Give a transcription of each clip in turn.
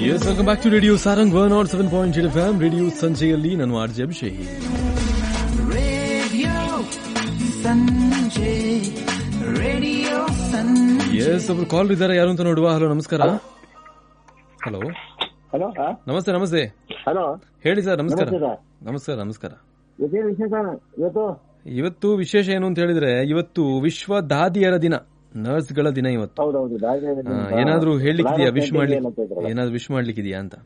S welcome back to radio Sarang one nought seven point eight F M radio ಸಂಜೆಯಲ್ಲಿ ನಾನು R J Abhishek Radio Sanjay, Radio Sanjay. Yes ಒಬ್ರು call ಇದ್ದಾರೆ ಯಾರು ಅಂತ ನೋಡುವ ಹಲೋ ನಮಸ್ಕಾರ ಹಲೋ ಹಲೋ ನಮಸ್ತೆ ನಮಸ್ತೆ ಹಲೋ ಹೇಳಿ ಸರ್ ನಮಸ್ಕಾರ ನಮಸ್ತೆ ಸರ್. ನಮಸ್ಕಾರ ನಮಸ್ಕಾರ ಇದೇನು ವಿಶೇಷ ಇವತ್ತು ಇವತ್ತು ವಿಶೇಷ ಏನು ಅಂತ ಹೇಳಿದ್ರೆ ಇವತ್ತು ವಿಶ್ವ ದಾದಿಯರ ದಿನ ನರ್ಸ್ಗಳ ದಿನ ಇವತ್ತು ಹೌದೌದು ಆ, ಏನಾದ್ರೂ ಹೇಳಲಿಕ್ಕಿದೆಯಾ ವಿಶ್ ಮಾಡ್ಲಿಕ್ಕೆ ಏನಾದ್ರು ವಿಶ್ ಮಾಡ್ಲಿಕ್ಕಿದೆಯಾ ಅಂತ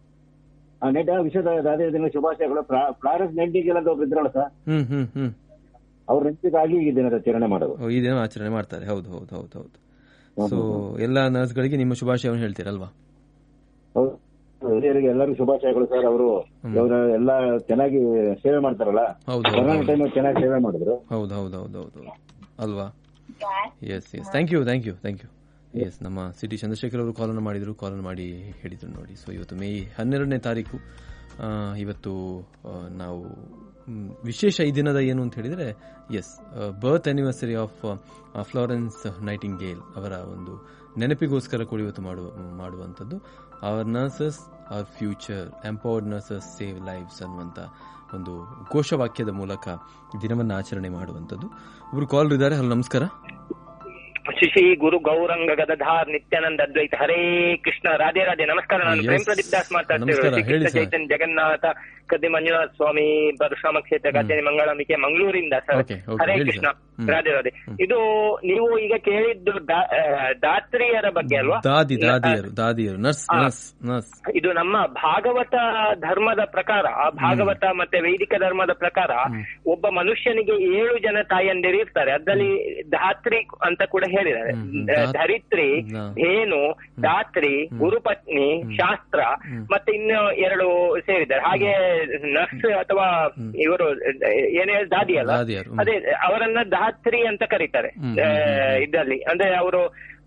ನೆಟ್ ವಿಶ್ವದ ದಾದಿ ದಿನ ಶುಭಾಶಯಗಳು ಫ್ಲಾ- ಫ್ಲಾರೆನ್ಸ್ ನೆಂಟಿಗೆಲ್ಲ ಅಂತ ಒಬ್ರು ಇದ್ರಲ್ಲ ಸರ್ ಹ್ಮ್ ಹ್ಮ್ ಹ್ಮ್ ಅವ್ರ ನೆನಪಿಗಾಗಿ ಈ ದಿನದ ಆಚರಣೆ ಮಾಡೋದು ಓ, ಈ ದಿನ ಆಚರಣೆ ಮಾಡ್ತಾರೆ ಹೌದು ಹೌದು ಹೌದು ಹೌದು ಸೊ ಎಲ್ಲಾ ನರ್ಸ್ಗಳಿಗೆ ನಿಮ್ಮ ಶುಭಾಶಯವನ್ನು ಹೇಳ್ತೀರಲ್ವಾ ಹೌದು ಹಿರಿಯರಿಗೆ ಎಲ್ಲರಿಗೂ ಶುಭಾಶಯಗಳು ಸರ್ ಅವರು ಅವರ ಎಲ್ಲ ಚೆನ್ನಾಗಿ ಸೇವೆ ಮಾಡ್ತಾರಲ್ಲ ಹೌದು ಹೌದು ಕೊರೋನಾ ಹೌದು ಟೈಮ್ ಚೆನ್ನಾಗಿ ಸೇವೆ ಮಾಡಿದ್ರು ಹೌದು ಹೌದು ಹೌದು ಹೌದು ಅಲ್ವಾ yes yes thank you thank you thank you yes ನಮ್ಮ ಸಿಟಿ ಚಂದ್ರಶೇಖರ್ ಅವರು ಕಾಲನ್ನು ಮಾಡಿದರು ಕಾಲನ್ನು ಮಾಡಿ ಹೇಳಿದರು ನೋಡಿ ಸೊ ಇವತ್ತು ಮೇ ಹನ್ನೆರಡನೇ ತಾರೀಕು ಆ, ಇವತ್ತು ಆ, ನಾವು ಮ್, ವಿಶೇಷ ಈ ದಿನದ ಏನು ಅಂತ ಹೇಳಿದರೆ yes birth anniversary of Florence Nightingale ಅವರ ಒಂದು ನೆನಪಿಗೋಸ್ಕರ ಕೂಡ ಇವತ್ತು ಮಾಡುವ ಮಾಡುವಂಥದ್ದು our nurses our future empowered nurses save lives ಅನ್ನುವಂಥ ಒಂದು ಘೋಷವಾಕ್ಯದ ಮೂಲಕ ಈ ದಿನವನ್ನು ಆಚರಣೆ ಮಾಡುವಂಥದ್ದು ಒಬ್ರು ಕಾಲ್ ಇದ್ದಾರೆ ಹಲೋ ನಮಸ್ಕಾರ ಶಿಶಿ ಗುರು ಗೌರಂಗ ಗದಧಾರ್ ನಿತ್ಯಾನಂದ ಅದ್ವೈತ ಹರೇ ಕೃಷ್ಣ ರಾಧೆ ರಾಧೆ ನಮಸ್ಕಾರ ನಾನು Yes. ಪ್ರೇಮ್ ಪ್ರದೀಪ್ ದಾಸ್ ಮಾತಾಡ್ತೇವೆ ನಮಸ್ಕಾರ, ಶ್ರೀ ಹೇಳಿ ಕೃಷ್ಣ sir. ಚೈತನ್ಯ ಜಗನ್ನಾಥ ಕದ್ದಿ ಮಂಜುನಾಥ ಸ್ವಾಮಿ ಪರಶುರಾಮ ಕ್ಷೇತ್ರ ಗದ್ದೆ ಮಂಗಳಂಬಿಕೆ ಮಂಗಳೂರಿಂದ ಸರ್ Okay, okay, ಹರೇ ಹೇಳಿ ಕೃಷ್ಣ sir. ಹ್ಮ್. ರಾಧೆ ರಾಧೆ ಇದು ನೀವು ಈಗ ಕೇಳಿದ್ದು ದಾ- ಆ, ದಾತ್ರಿಯರ ಬಗ್ಗೆ ಅಲ್ವಾ ದಾದಿ ದಾದಿಯರು ದಾದಿಯರು ನರ್ಸ್ ಆ. ನರ್ಸ್ ನರ್ಸ್ ಇದು ನಮ್ಮ ಭಾಗವತ ಧರ್ಮದ ಪ್ರಕಾರ ಭಾಗವತ ಮತ್ತೆ ವೈದಿಕ ಧರ್ಮದ ಪ್ರಕಾರ ಒಬ್ಬ ಮನುಷ್ಯನಿಗೆ ಏಳು ಜನ ತಾಯಂದಿರು ಇರ್ತಾರೆ ಅದರಲ್ಲಿ ಧಾತ್ರಿ ಅಂತ ಕೂಡ ಹೇಳಿದ್ದಾರೆ ಹ್ಮ್, ಹ್ಮ್. ಆ, ಧಾತ್- ಧರಿತ್ರಿ ಹಾ. ಧೇನು ಧಾತ್ರಿ ಗುರುಪತ್ನಿ ಶಾಸ್ತ್ರ ಮತ್ತೆ ಇನ್ನು ಎರಡು ಸೇರಿದ್ದಾರೆ ಹಾಗೆ ನರ್ಸ್ ಅಥವಾ ಇವರು ಏನೇ ದಾದಿ ಅಲ್ಲ ದಾದಿಯರು, ಹ್ಮ್. ಅದೇ ಅವರನ್ನ ಧಾತ್ರಿ ಅಂತ ಕರೀತಾರೆ ಹ್ಮ್, ಆ, ಇದ್ರಲ್ಲಿ ಅಂದ್ರೆ ಅವರು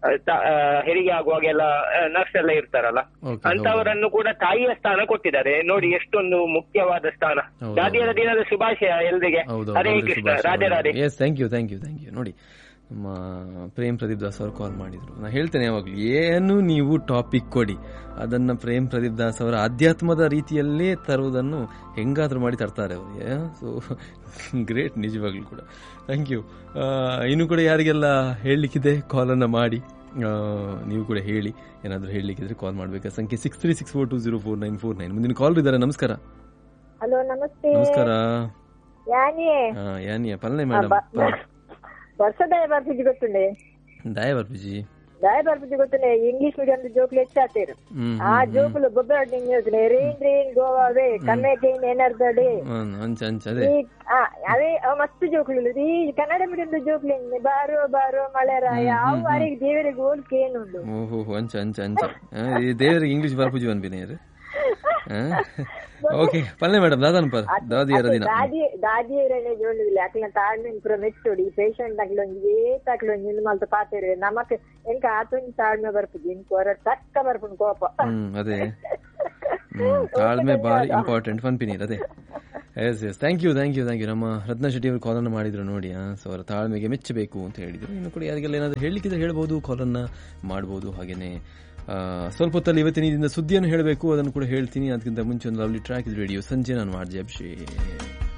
ಹೆರಿಗೆ ಆಗುವಾಗೆಲ್ಲ ನರ್ಸ್ ಎಲ್ಲ ಇರ್ತಾರಲ್ಲ Okay, ಅಂತವರನ್ನು ಕೂಡ ತಾಯಿಯ ಸ್ಥಾನ ಕೊಟ್ಟಿದ್ದಾರೆ ನೋಡಿ ಎಷ್ಟೊಂದು ಮುಖ್ಯವಾದ ಸ್ಥಾನ ಹೌದು, ದಾದಿಯರ ದಿನದ ಶುಭಾಶಯ ಎಲ್ರಿಗೆ ಹೌದು Hare Krishna Radhe Radhe yes thank you thank you thank you ನೋಡಿ ನಮ್ಮ ಪ್ರೇಮ್ ಪ್ರದೀಪ್ ದಾಸ್ ಅವರು ಕಾಲ್ ಮಾಡಿದ್ರು ನಾನು ಹೇಳ್ತೇನೆ ಯಾವಾಗಲೂ ಏನು ನೀವು ಟಾಪಿಕ್ ಕೊಡಿ ಅದನ್ನ ಪ್ರೇಮ್ ಪ್ರದೀಪ್ ದಾಸ್ ಅವರ ಆಧ್ಯಾತ್ಮದ ರೀತಿಯಲ್ಲೇ ತರುವುದನ್ನು ಹೆಂಗಾದ್ರೂ ಮಾಡಿ ತರ್ತಾರೆ ಅವರಿಗೆ ಸೊ ಗ್ರೇಟ್ ನಿಜವಾಗ್ಲೂ ಕೂಡ ಥ್ಯಾಂಕ್ ಯು ಇನ್ನು ಕೂಡ ಯಾರಿಗೆಲ್ಲ ಹೇಳಲಿಕ್ಕಿದೆ ಕಾಲನ್ನು ಮಾಡಿ ಆ, ನೀವು ಕೂಡ ಹೇಳಿ ಏನಾದರೂ ಹೇಳಲಿಕ್ಕಿದ್ರೆ ಕಾಲ್ ಮಾಡಬೇಕಾ ಸಂಖ್ಯೆ six three six four two zero four nine four nine ಮುಂದಿನ ಕಾಲ್ ಇದ್ದಾರೆ ನಮಸ್ಕಾರ ಹಲೋ ನಮಸ್ತೆ ನಮಸ್ಕಾರ ಯಾನಿ ಆ, ಯಾನಿಯ ಪಲ್ಲೆ ಮೇಡಮ್ ವರ್ಷ ದಯ ಬರ್ಪಿಜಿ ಗೊತ್ತುಂಡೆ ದಯ ಬರ್ಪಿಜಿ ದಯ ಬರ್ಪಿಜಿ ಗೊತ್ತುಂಡೆ ಇಂಗ್ಲಿಷ್ ಮೀಡಿಯಂ ಜೋಕ್ಲು ಹೆಚ್ಚಾತಿರು ಹ್ಮ್ ಆ ಜೋಕುಲು ಬೊಬ್ಬೆ ನಿಂಗೆ ರೈನ್ ರೈನ್ ಗೋವಾವೆ ಕಮ್ಮೆ ಕೈನ್ ಏನಾರ್ದಡೆ ಹ್ಮ್, ಅಂಚ ಅಂಚ ಅದೇ ಈ ಆ, ಅದೇ ಅವ್ ಮಸ್ತ್ ಜೋಕ್ಲು ಈ ಕನ್ನಡ ಮೀಡಿಯಂ ಜೋಕ್ಲು ಬಾರೋ ಬಾರೋ ಮಳೆರಾಯ ಅವು ಅವರಿಗೆ ದೇವರಿಗೆ ಹೋಲಿಕೆ ಏನುಂಡು ಓಹೋ ಅಂಚ ಅಂಚ ಅಂಚ ಆ, ಈ ದೇವರಿಗೆ ಇಂಗ್ಲಿಷ್ ಬರ್ಪುಜಿ ಅನ್ಪಿನಿ ಓಕೆ ಪಲ್ಲೆ ಮೇಡಮ್ ದಾದನ್ ಪರ್ ದಾದಿಯರ ದಿನ ದಾದಿ ದಾದಿ ಇರನೆ ಜೋಳಿಲ್ಲ ಅಕ್ಲ ತಾಳ್ಮೆ ಇಂಪ್ರ ಮೆಚ್ಚೋಡಿ ಪೇಷಂಟ್ ಅಕ್ಲೊಂದು ಏತ್ ಅಕ್ಲೊಂದು ಇನ್ನು ಮಲ್ತ ಪಾತಿರು ನಮಕ್ ಎಂಕ ಆತೊಂದು ತಾಳ್ಮೆ ಬರ್ಪುಜಿ ಇಂಕ ಹೊರ ತಕ್ಕ ಬರ್ಪುನ್ ಕೋಪ ಹ್ಮ್ ಅದೇ ಹ್ಮ್ ತಾಳ್ಮೆ ಬಾರಿ ಇಂಪಾರ್ಟೆಂಟ್ ಪನ್ಪಿನೀರ್ ಅದೇ yes yes thank you thank you thank you ನಮ್ಮ ರತ್ನ ಶೆಟ್ಟಿ ಅವರು ಕಾಲನ್ನು ಮಾಡಿದ್ರು ನೋಡಿ ಸೊ ಅವರ ತಾಳ್ಮೆಗೆ ಮೆಚ್ಚಬೇಕು ಅಂತ ಹೇಳಿದ್ರು ಇನ್ನು ಕೂಡ ಯಾರಿಗೆಲ್ಲ ಏನಾದರೂ ಹೇಳಲಿಕ್ಕಿದ್ರೆ ಹೇಳ್ಬೋದು ಕಾಲನ್ನು ಮಾಡ್ಬೋದು ಹಾಗೇನೆ ಆ, ಸ್ವಲ್ಪ ಹೊತ್ತಲ್ಲಿ ಇವತ್ತಿನ ಇದರಿಂದ ಸುದ್ದಿಯನ್ನು ಹೇಳಬೇಕು ಅದನ್ನು ಕೂಡ ಹೇಳ್ತೀನಿ ಅದಕ್ಕಿಂತ ಮುಂಚೆ ಒಂದು ಲವ್ಲಿ ಟ್ರ್ಯಾಕ್ ಇದು ರೇಡಿಯೋ ಸಂಜೆ ನಾನು ಮಾಡ್ಜೆ ಅಭಿಷೇಕ್